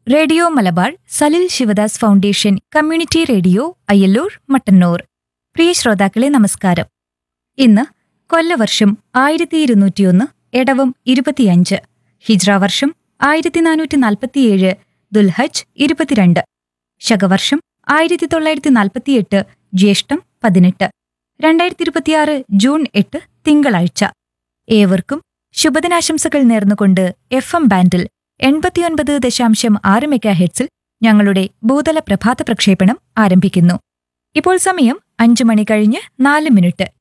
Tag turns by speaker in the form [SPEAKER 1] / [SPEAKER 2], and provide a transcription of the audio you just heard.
[SPEAKER 1] radio Malabar Salil Sivadas foundation community radio Ayyallur Mattannur പ്രിയ ശ്രോതാക്കളെ നമസ്കാരം ഇന്ന് കൊല്ലവർഷം ആയിരത്തി ഇരുന്നൂറ്റിയൊന്ന് എടവം ഇരുപത്തിയഞ്ച് ഹിജ്ര വർഷം ആയിരത്തി നാനൂറ്റി നാൽപ്പത്തിയേഴ് ദുൽഹജ് ഇരുപത്തിരണ്ട് ശകവർഷം ആയിരത്തി തൊള്ളായിരത്തി നാൽപ്പത്തിയെട്ട് ജ്യേഷ്ഠം പതിനെട്ട് രണ്ടായിരത്തി ഇരുപത്തിയാറ് ജൂൺ എട്ട് തിങ്കളാഴ്ച ഏവർക്കും ശുഭദിനാശംസകൾ നേർന്നുകൊണ്ട് എഫ് എം ബാൻഡിൽ എൺപത്തിയൊൻപത് ദശാംശം ആറ് മെഗാ ഹെഡ്സിൽ ഞങ്ങളുടെ ഭൂതല പ്രഭാത പ്രക്ഷേപണം ആരംഭിക്കുന്നു ഇപ്പോൾ സമയം അഞ്ചു മണി കഴിഞ്ഞ് നാല് മിനിറ്റ്